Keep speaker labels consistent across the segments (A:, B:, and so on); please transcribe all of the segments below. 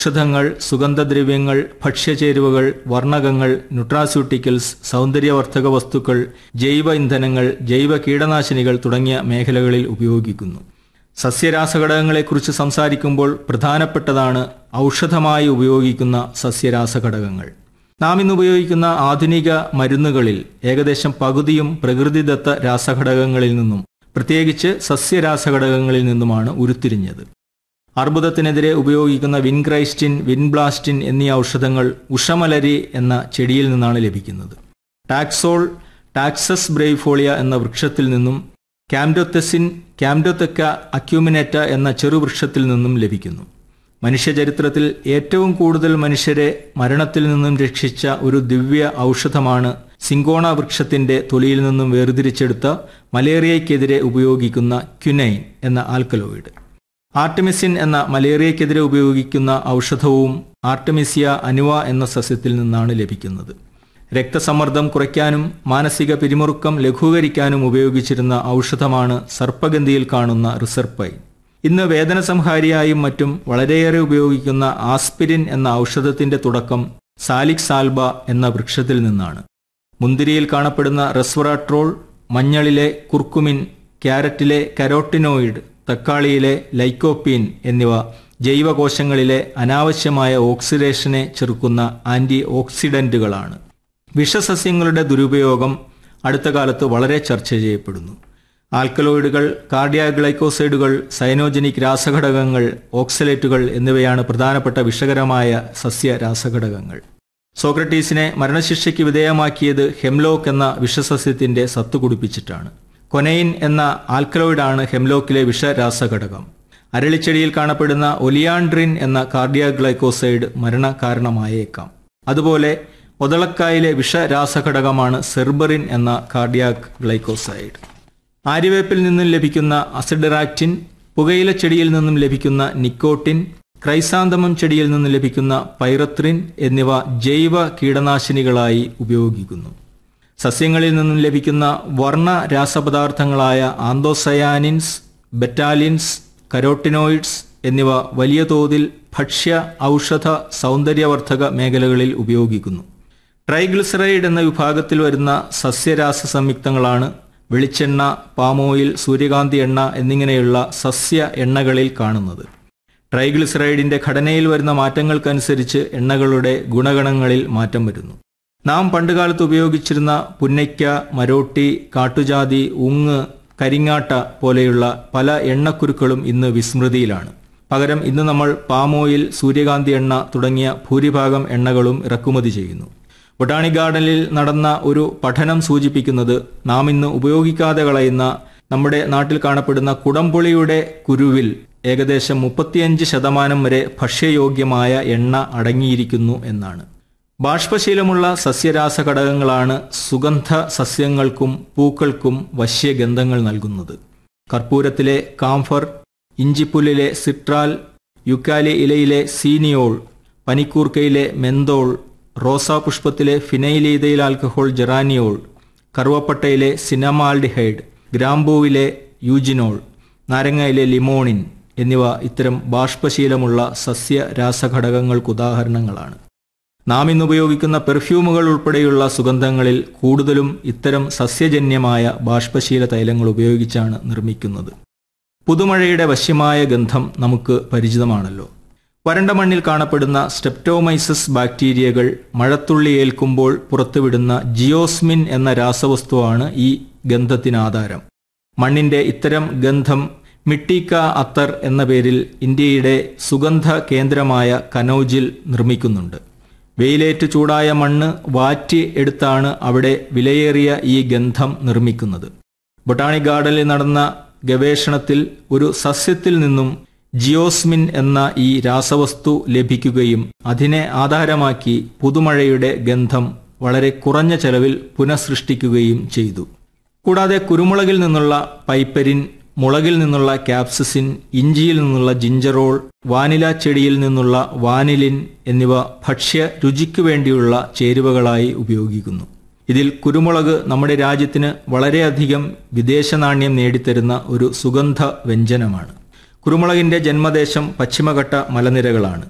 A: ഔഷധങ്ങൾ സുഗന്ധദ്രവ്യങ്ങൾ ഭക്ഷ്യചേരുവകൾ വർണ്ണകങ്ങൾ ന്യൂട്രാസ്യൂട്ടിക്കൽസ് സൗന്ദര്യവർദ്ധക വസ്തുക്കൾ ജൈവ ഇന്ധനങ്ങൾ ജൈവ കീടനാശിനികൾ തുടങ്ങിയ മേഖലകളിൽ ഉപയോഗിക്കുന്നു സസ്യരാസഘടകങ്ങളെക്കുറിച്ച് സംസാരിക്കുമ്പോൾ പ്രധാനപ്പെട്ടതാണ് ഔഷധമായി ഉപയോഗിക്കുന്ന സസ്യരാസഘടകങ്ങൾ നാം ഇന്ന് ഉപയോഗിക്കുന്ന ആധുനിക മരുന്നുകളിൽ ഏകദേശം പകുതിയും പ്രകൃതിദത്ത രാസഘടകങ്ങളിൽ നിന്നും പ്രത്യേകിച്ച് സസ്യരാസഘടകങ്ങളിൽ നിന്നുമാണ് ഉരുത്തിരിഞ്ഞത് അർബുദത്തിനെതിരെ ഉപയോഗിക്കുന്ന വിൻക്രൈസ്റ്റിൻ വിൻബ്ലാസ്റ്റിൻ എന്നീ ഔഷധങ്ങൾ ഉഷമലരി എന്ന ചെടിയിൽ നിന്നാണ് ലഭിക്കുന്നത് ടാക്സോൾ ടാക്സസ് ബ്രൈഫോളിയ എന്ന വൃക്ഷത്തിൽ നിന്നും ക്യാംഡോത്തെസിൻ ക്യാംഡോതെക്ക അക്യൂമിനേറ്റ എന്ന ചെറുവൃക്ഷത്തിൽ നിന്നും ലഭിക്കുന്നു മനുഷ്യചരിത്രത്തിൽ ഏറ്റവും കൂടുതൽ മനുഷ്യരെ മരണത്തിൽ നിന്നും രക്ഷിച്ച ഒരു ദിവ്യ ഔഷധമാണ് സിങ്കോണ വൃക്ഷത്തിന്റെ തൊലിയിൽ നിന്നും വേർതിരിച്ചെടുത്ത മലേറിയയ്ക്കെതിരെ ഉപയോഗിക്കുന്ന ക്യുനൈൻ എന്ന ആൽക്കലോയിഡ് ആർട്ടിമിസിൻ എന്ന മലേറിയയ്ക്കെതിരെ ഉപയോഗിക്കുന്ന ഔഷധവും ആർട്ടിമിസിയ അനുവ എന്ന സസ്യത്തിൽ നിന്നാണ് ലഭിക്കുന്നത് രക്തസമ്മർദ്ദം കുറയ്ക്കാനും മാനസിക പിരിമുറുക്കം ലഘൂകരിക്കാനും ഉപയോഗിച്ചിരുന്ന ഔഷധമാണ് സർപ്പഗന്ധിയിൽ കാണുന്ന റിസർപ്പൈൻ ഇന്ന് വേദനസംഹാരിയായും മറ്റും വളരെയേറെ ഉപയോഗിക്കുന്ന ആസ്പിരിൻ എന്ന ഔഷധത്തിന്റെ തുടക്കം സാലിക് സാൽബ എന്ന വൃക്ഷത്തിൽ നിന്നാണ് മുന്തിരിയിൽ കാണപ്പെടുന്ന റെസ്വറാട്രോൾ മഞ്ഞളിലെ കുർക്കുമിൻ ക്യാരറ്റിലെ കരോട്ടിനോയിഡ് തക്കാളിയിലെ ലൈക്കോപ്പീൻ എന്നിവ ജൈവകോശങ്ങളിലെ അനാവശ്യമായ ഓക്സിഡേഷനെ ചെറുക്കുന്ന ആന്റി ഓക്സിഡന്റുകളാണ് വിഷസസ്യങ്ങളുടെ ദുരുപയോഗം അടുത്ത കാലത്ത് വളരെ ചർച്ച ചെയ്യപ്പെടുന്നു ആൽക്കലോയിഡുകൾ കാർഡിയാഗ്ലൈക്കോസൈഡുകൾ സൈനോജനിക് രാസഘടകങ്ങൾ ഓക്സലേറ്റുകൾ എന്നിവയാണ് പ്രധാനപ്പെട്ട വിഷകരമായ സസ്യ രാസഘടകങ്ങൾ സോക്രട്ടീസിനെ മരണശിക്ഷയ്ക്ക് വിധേയമാക്കിയത് ഹെംലോക്ക് എന്ന വിഷസസ്യത്തിന്റെ സത്ത് കുടിപ്പിച്ചിട്ടാണ് കൊനൈൻ എന്ന ആൽക്കലോയിഡാണ് ഹെംലോക്കിലെ വിഷരാസഘടകം അരളിച്ചെടിയിൽ കാണപ്പെടുന്ന ഒലിയാൻഡ്രിൻ എന്ന കാർഡിയാഗ്ലൈക്കോസൈഡ് മരണകാരണമായേക്കാം അതുപോലെ ഒതളക്കായിലെ വിഷരാസഘടകമാണ് സെർബറിൻ എന്ന കാർഡിയാക് ഗ്ലൈക്കോസൈഡ് ആര്യവേപ്പിൽ നിന്നും ലഭിക്കുന്ന അസിഡറാക്റ്റിൻ പുകയില ചെടിയിൽ നിന്നും ലഭിക്കുന്ന നിക്കോട്ടിൻ ക്രൈസാന്തമം ചെടിയിൽ നിന്നും ലഭിക്കുന്ന പൈറത്രിൻ എന്നിവ ജൈവ കീടനാശിനികളായി ഉപയോഗിക്കുന്നു സസ്യങ്ങളിൽ നിന്നും ലഭിക്കുന്ന വർണ്ണ രാസപദാർത്ഥങ്ങളായ ആന്തോസയാനിൻസ് ബെറ്റാലിൻസ് കരോട്ടിനോയിഡ്സ് എന്നിവ വലിയ തോതിൽ ഭക്ഷ്യ ഔഷധ സൗന്ദര്യവർദ്ധക മേഖലകളിൽ ഉപയോഗിക്കുന്നു ട്രൈഗ്ലിസറൈഡ് എന്ന വിഭാഗത്തിൽ വരുന്ന സസ്യരാസ സംയുക്തങ്ങളാണ് വെളിച്ചെണ്ണ പാമോയിൽ സൂര്യകാന്തി എണ്ണ എന്നിങ്ങനെയുള്ള സസ്യ എണ്ണകളിൽ കാണുന്നത് ട്രൈഗ്ലിസറൈഡിന്റെ ഘടനയിൽ വരുന്ന മാറ്റങ്ങൾക്കനുസരിച്ച് എണ്ണകളുടെ ഗുണഗണങ്ങളിൽ മാറ്റം വരുന്നു നാം പണ്ടുകാലത്ത് ഉപയോഗിച്ചിരുന്ന പുന്നയ്ക്ക മരോട്ടി കാട്ടുജാതി ഉങ്ങ് കരിങ്ങാട്ട പോലെയുള്ള പല എണ്ണക്കുരുക്കളും ഇന്ന് വിസ്മൃതിയിലാണ് പകരം ഇന്ന് നമ്മൾ പാമോയിൽ സൂര്യകാന്തി എണ്ണ തുടങ്ങിയ ഭൂരിഭാഗം എണ്ണകളും ഇറക്കുമതി ചെയ്യുന്നു ബൊട്ടാണിക് ഗാർഡനിൽ നടന്ന ഒരു പഠനം സൂചിപ്പിക്കുന്നത് നാം ഇന്ന് ഉപയോഗിക്കാതെ കളയുന്ന നമ്മുടെ നാട്ടിൽ കാണപ്പെടുന്ന കുടംപുളിയുടെ കുരുവിൽ ഏകദേശം മുപ്പത്തിയഞ്ച് ശതമാനം വരെ ഭക്ഷ്യയോഗ്യമായ എണ്ണ അടങ്ങിയിരിക്കുന്നു എന്നാണ് ബാഷ്പശീലമുള്ള സസ്യരാസ ഘടകങ്ങളാണ് സുഗന്ധ സസ്യങ്ങൾക്കും പൂക്കൾക്കും വശ്യഗന്ധങ്ങൾ നൽകുന്നത് കർപ്പൂരത്തിലെ കാംഫർ ഇഞ്ചിപ്പുല്ലിലെ സിട്രാൽ യുക്കാലി ഇലയിലെ സീനിയോൾ പനിക്കൂർക്കയിലെ മെന്തോൾ റോസാപുഷ്പത്തിലെ ഫിനൈലീതയിൽ ആൽക്കഹോൾ ജെറാനിയോൾ കറുവപ്പട്ടയിലെ സിനമാൽഡിഹൈഡ് ഗ്രാമ്പൂവിലെ യൂജിനോൾ നാരങ്ങയിലെ ലിമോണിൻ എന്നിവ ഇത്തരം ബാഷ്പശീലമുള്ള സസ്യ രാസഘടകങ്ങൾക്ക് ഉദാഹരണങ്ങളാണ് നാം ഇന്ന് ഉപയോഗിക്കുന്ന പെർഫ്യൂമുകൾ ഉൾപ്പെടെയുള്ള സുഗന്ധങ്ങളിൽ കൂടുതലും ഇത്തരം സസ്യജന്യമായ ബാഷ്പശീല തൈലങ്ങൾ ഉപയോഗിച്ചാണ് നിർമ്മിക്കുന്നത് പുതുമഴയുടെ വശ്യമായ ഗന്ധം നമുക്ക് പരിചിതമാണല്ലോ വരണ്ട മണ്ണിൽ കാണപ്പെടുന്ന സ്റ്റെപ്റ്റോമൈസസ് ബാക്ടീരിയകൾ മഴത്തുള്ളി ഏൽക്കുമ്പോൾ പുറത്തുവിടുന്ന ജിയോസ്മിൻ എന്ന രാസവസ്തുവാണ് ഈ ഗന്ധത്തിന് ആധാരം മണ്ണിന്റെ ഇത്തരം ഗന്ധം മിട്ടിക്ക അത്തർ എന്ന പേരിൽ ഇന്ത്യയുടെ സുഗന്ധ കേന്ദ്രമായ കനൌജിൽ നിർമ്മിക്കുന്നുണ്ട് വെയിലേറ്റ് ചൂടായ മണ്ണ് വാറ്റി എടുത്താണ് അവിടെ വിലയേറിയ ഈ ഗന്ധം നിർമ്മിക്കുന്നത് ബൊട്ടാണിക് ഗാർഡനിൽ നടന്ന ഗവേഷണത്തിൽ ഒരു സസ്യത്തിൽ നിന്നും ജിയോസ്മിൻ എന്ന ഈ രാസവസ്തു ലഭിക്കുകയും അതിനെ ആധാരമാക്കി പുതുമഴയുടെ ഗന്ധം വളരെ കുറഞ്ഞ ചെലവിൽ പുനഃസൃഷ്ടിക്കുകയും ചെയ്തു കൂടാതെ കുരുമുളകിൽ നിന്നുള്ള പൈപ്പരിൻ മുളകിൽ നിന്നുള്ള ക്യാപ്സിസിൻ ഇഞ്ചിയിൽ നിന്നുള്ള ജിഞ്ചറോൾ വാനില ചെടിയിൽ നിന്നുള്ള വാനിലിൻ എന്നിവ ഭക്ഷ്യ രുചിക്ക് വേണ്ടിയുള്ള ചേരുവകളായി ഉപയോഗിക്കുന്നു ഇതിൽ കുരുമുളക് നമ്മുടെ രാജ്യത്തിന് വളരെയധികം വിദേശ നാണ്യം നേടിത്തരുന്ന ഒരു സുഗന്ധ വ്യഞ്ജനമാണ് കുരുമുളകിന്റെ ജന്മദേശം പശ്ചിമഘട്ട മലനിരകളാണ്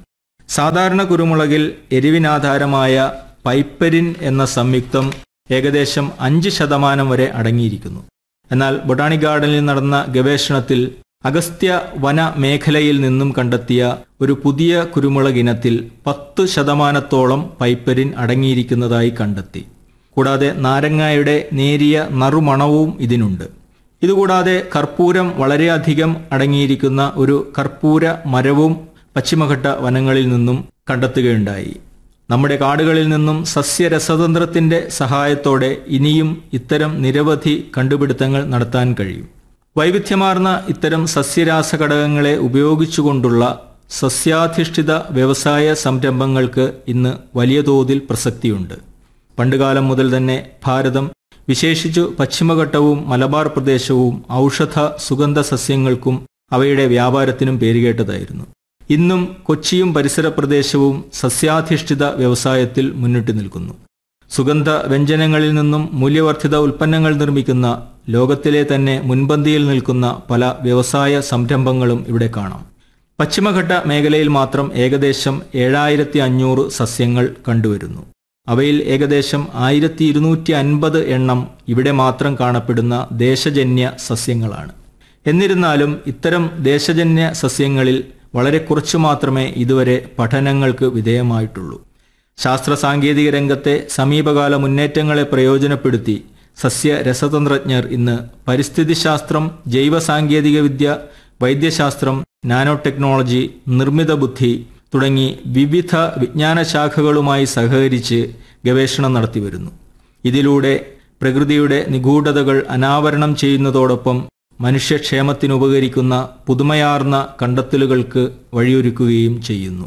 A: സാധാരണ കുരുമുളകിൽ എരിവിനാധാരമായ പൈപ്പരിൻ എന്ന സംയുക്തം ഏകദേശം അഞ്ച് ശതമാനം വരെ അടങ്ങിയിരിക്കുന്നു എന്നാൽ ബൊട്ടാണിക് ഗാർഡനിൽ നടന്ന ഗവേഷണത്തിൽ അഗസ്ത്യ വന മേഖലയിൽ നിന്നും കണ്ടെത്തിയ ഒരു പുതിയ കുരുമുളക് ഇനത്തിൽ പത്ത് ശതമാനത്തോളം പൈപ്പരിൻ അടങ്ങിയിരിക്കുന്നതായി കണ്ടെത്തി കൂടാതെ നാരങ്ങായുടെ നേരിയ നറുമണവും ഇതിനുണ്ട് ഇതുകൂടാതെ കർപ്പൂരം വളരെയധികം അടങ്ങിയിരിക്കുന്ന ഒരു കർപ്പൂര മരവും പശ്ചിമഘട്ട വനങ്ങളിൽ നിന്നും കണ്ടെത്തുകയുണ്ടായി നമ്മുടെ കാടുകളിൽ നിന്നും സസ്യരസതന്ത്രത്തിന്റെ സഹായത്തോടെ ഇനിയും ഇത്തരം നിരവധി കണ്ടുപിടുത്തങ്ങൾ നടത്താൻ കഴിയും വൈവിധ്യമാർന്ന ഇത്തരം സസ്യരാസ ഘടകങ്ങളെ ഉപയോഗിച്ചുകൊണ്ടുള്ള സസ്യാധിഷ്ഠിത വ്യവസായ സംരംഭങ്ങൾക്ക് ഇന്ന് വലിയ തോതിൽ പ്രസക്തിയുണ്ട് പണ്ടുകാലം മുതൽ തന്നെ ഭാരതം വിശേഷിച്ചു പശ്ചിമഘട്ടവും മലബാർ പ്രദേശവും ഔഷധ സുഗന്ധ സസ്യങ്ങൾക്കും അവയുടെ വ്യാപാരത്തിനും പേരുകേട്ടതായിരുന്നു ഇന്നും കൊച്ചിയും പരിസര പ്രദേശവും സസ്യാധിഷ്ഠിത വ്യവസായത്തിൽ മുന്നിട്ട് നിൽക്കുന്നു സുഗന്ധ വ്യഞ്ജനങ്ങളിൽ നിന്നും മൂല്യവർദ്ധിത ഉൽപ്പന്നങ്ങൾ നിർമ്മിക്കുന്ന ലോകത്തിലെ തന്നെ മുൻപന്തിയിൽ നിൽക്കുന്ന പല വ്യവസായ സംരംഭങ്ങളും ഇവിടെ കാണാം പശ്ചിമഘട്ട മേഖലയിൽ മാത്രം ഏകദേശം ഏഴായിരത്തി അഞ്ഞൂറ് സസ്യങ്ങൾ കണ്ടുവരുന്നു അവയിൽ ഏകദേശം ആയിരത്തി ഇരുന്നൂറ്റി അൻപത് എണ്ണം ഇവിടെ മാത്രം കാണപ്പെടുന്ന ദേശജന്യ സസ്യങ്ങളാണ് എന്നിരുന്നാലും ഇത്തരം ദേശജന്യ സസ്യങ്ങളിൽ വളരെ കുറച്ചു മാത്രമേ ഇതുവരെ പഠനങ്ങൾക്ക് വിധേയമായിട്ടുള്ളൂ ശാസ്ത്ര സാങ്കേതിക രംഗത്തെ സമീപകാല മുന്നേറ്റങ്ങളെ പ്രയോജനപ്പെടുത്തി സസ്യ രസതന്ത്രജ്ഞർ ഇന്ന് പരിസ്ഥിതി ശാസ്ത്രം ജൈവ സാങ്കേതിക വിദ്യ വൈദ്യശാസ്ത്രം നാനോ ടെക്നോളജി നിർമ്മിത ബുദ്ധി തുടങ്ങി വിവിധ വിജ്ഞാന ശാഖകളുമായി സഹകരിച്ച് ഗവേഷണം നടത്തിവരുന്നു ഇതിലൂടെ പ്രകൃതിയുടെ നിഗൂഢതകൾ അനാവരണം ചെയ്യുന്നതോടൊപ്പം മനുഷ്യക്ഷേമത്തിനുപകരിക്കുന്ന പുതുമയാർന്ന കണ്ടെത്തലുകൾക്ക് വഴിയൊരുക്കുകയും ചെയ്യുന്നു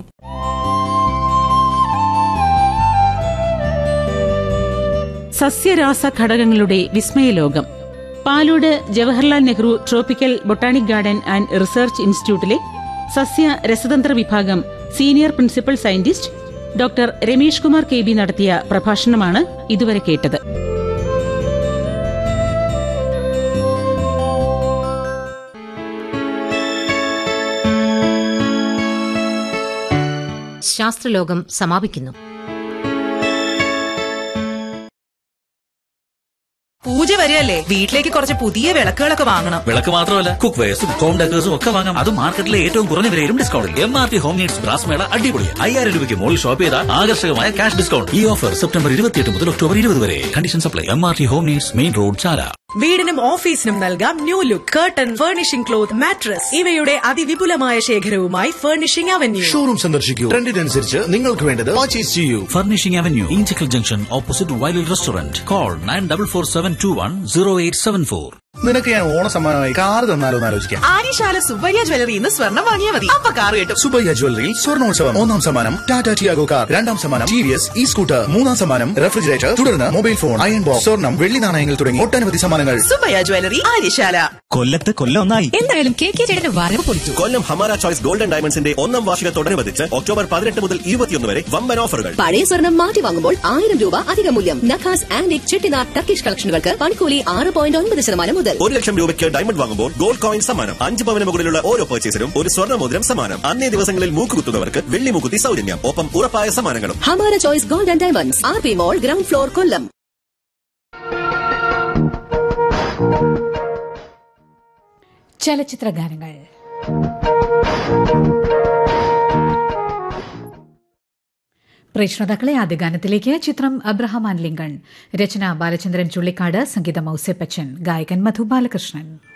B: സസ്യരാസ ഘടകങ്ങളുടെ വിസ്മയലോകം Palode Jawaharlal Nehru tropical botanic garden and research ഇൻസ്റ്റിറ്റ്യൂട്ടിലെ സസ്യ രസതന്ത്ര വിഭാഗം senior principal scientist doctor Ramesh Kumar K B നടത്തിയ പ്രഭാഷണമാണ് ഇതുവരെ കേട്ടത്
C: ശാസ്ത്രലോകം സമാപിക്കുന്നു
D: പൂജ വരെയല്ലേ വീട്ടിലേക്ക് കുറച്ച് പുതിയ വിളക്കുകളൊക്കെ വാങ്ങണം
E: വിളക്ക് മാത്രമല്ല കുക്ക് വെയർസും ഹോം ഡെക്കേഴ്സും ഒക്കെ വാങ്ങാം അതും മാർക്കറ്റിലെ ഏറ്റവും കുറഞ്ഞ വിലയിലും ഡിസ്കൗണ്ടിൽ M R T home needs brass മേള അടിപൊളി അയ്യായിരം രൂപയ്ക്ക് മുകളിൽ ഷോപ്പ് ചെയ്താൽ ആകർഷകമായ ക്യാഷ് ഡിസ്കൗണ്ട് ഈ ഓഫർ സെപ്റ്റംബർ ഇരുപത്തിയെട്ട് മുതൽ ഒക്ടോബർ ഇരുപത് വരെ condition supply M R T home needs main road Chala
D: വീടിനും ഓഫീസിനും നൽകാം new look curtain furnishing cloth mattress ഇവയുടെ അതിവിപുലമായ ശേഖരവുമായി ഫർണിഷിംഗ് അവന്യൂ
F: ഷോറൂം സന്ദർശിക്കൂ ട്രെൻഡിനനുസരിച്ച് നിങ്ങൾക്ക് വേണ്ടത് പർച്ചേസ് ചെയ്യൂ
E: furnishing avenue Injakkal junction opposite വയലിൽ restaurant call nine double four seven two one zero eight seven four
F: നിനക്ക് ഞാൻ ഓണ സമ്മാനമായി കാർ തന്നാലോ എന്ന് ആലോചിക്കാം
D: ആര്യശാല സുബ്ബയ്യ ജ്വല്ലറി ഇന്ന് സ്വർണം വാങ്ങിയാൽ മതി അപ്പൊ കാർ കിട്ടും
F: സുബയ്യ ജ്വല്ലറിയിൽ സ്വർണോത്സവം ഒന്നാം സമ്മാനം ടാറ്റ ടിയാഗോ കാർ രണ്ടാം സമ്മാനം ടി വി എസ് ഇ സ്കൂട്ടർ മൂന്നാം സമ്മാനം റെഫ്രിജറേറ്റർ തുടർന്ന് മൊബൈൽ ഫോൺ അയൺ ബോക്സ് സ്വർണം വെള്ളി നാണയങ്ങൾ തുടങ്ങി ഒട്ടനവധി സമ്മാനങ്ങൾ
D: സുബ്ബയ്യ ജ്വല്ലറി ആര്യശാല
G: കൊല്ലത്ത് കൊല്ലം ഒന്നായി
D: എന്തായാലും കെ കെ ചേട്ടന്റെ വരവ് പൊളിച്ചു
H: കൊല്ലം ഹമാര ചോയ്സ് ഗോൾഡൻ ഡയമണ്ട്സിന്റെ ഒന്നാം വാർഷികത്തോടനുബന്ധിച്ച് ഒക്ടോബർ പതിനെട്ട് മുതൽ ഇരുപത്തിയൊന്ന് വരെ വമ്പൻ ഓഫറുകൾ
I: പഴയ സ്വർണം മാറ്റി വാങ്ങുമ്പോൾ ആയിരം രൂപ അധിക മൂല്യം നഖാസ് ആൻഡ് ചെട്ടിനാർ ടർക്കിഷ് കളക്ഷനുകൾക്ക് പണിക്കൂലി ആറ് പോയിന്റ് ഒൻപത് ശതമാനം മുതൽ
H: ഒരു ലക്ഷം രൂപയ്ക്ക് ഡയമണ്ട് വാങ്ങുമ്പോൾ ഗോൾഡ് കോയിൻ സമ്മാനം അഞ്ച് പവന് മുകളിലുള്ള ഓരോ പർച്ചേസിനും ഒരു സ്വർണ്ണ മോതിരം സമ്മാനം അന്നേ ദിവസങ്ങളിൽ മൂക്കുകുത്തുന്നവർക്ക് വെള്ളി മൂക്കുത്തി സൗജന്യം ഒപ്പം ഉറപ്പായ സമ്മാനങ്ങളും
I: Hamara choice gold and diamonds R P mall ground floor Kollam
J: ചലച്ചിത്ര ഗാനങ്ങൾ പ്രേക്ഷതാക്കളെ ആദ്യ ഗാനത്തിലേക്ക് ചിത്രം അബ്രഹാം ആൻഡ് ലിങ്കൺ രചന ബാലചന്ദ്രൻ ചുള്ളിക്കാട് സംഗീതം ഔസേപ്പച്ചൻ ഗായകൻ മധു ബാലകൃഷ്ണൻ